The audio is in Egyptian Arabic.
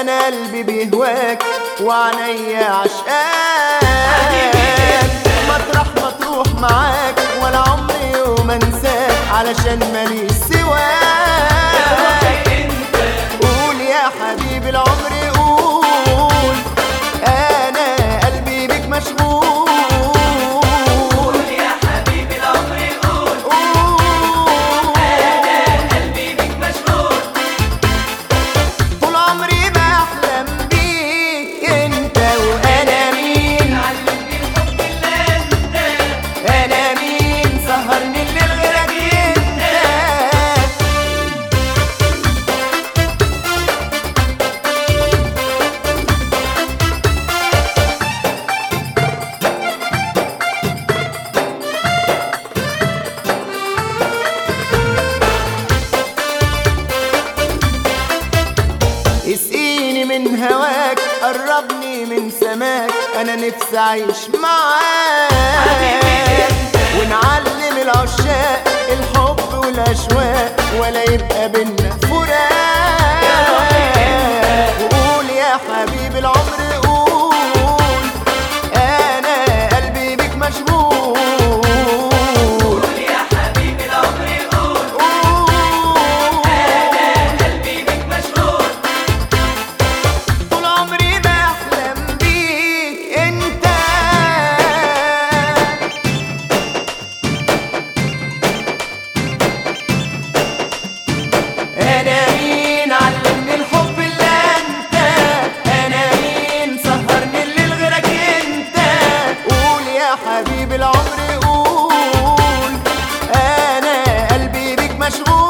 انا قلبي بيهواك وعينيا عشقاك مطرح ما تروح معاك ولا عمري يوم انساك علشان ماليش سواك قول يا حبيبي العمر قول انا قلبي بيك مشغول قول يا حبيبي العمر قول قول قلبي بيك مشغول طول عمري بحلم بيك انت وانا مين علمني الحب اللي انت انا مين سهرني الليل غيرك انت اسقيني من هواك قربني من سماك انا نفسي اعيش معاك ونعلم العشاق الحب والاشواق ولا يبقى بينا فراق وقول يا حبيبي العمر قول انا قلبي بيك مشغول قول يا حبيبي العمر قول قول قلبي بيك مشغول طول عمري بحلم بيك انت انا مين علمني الحب اللي انت انا مين سهرني الليل غيرك انت قول يا حبيبي العمر قول انا قلبي بيك مشغول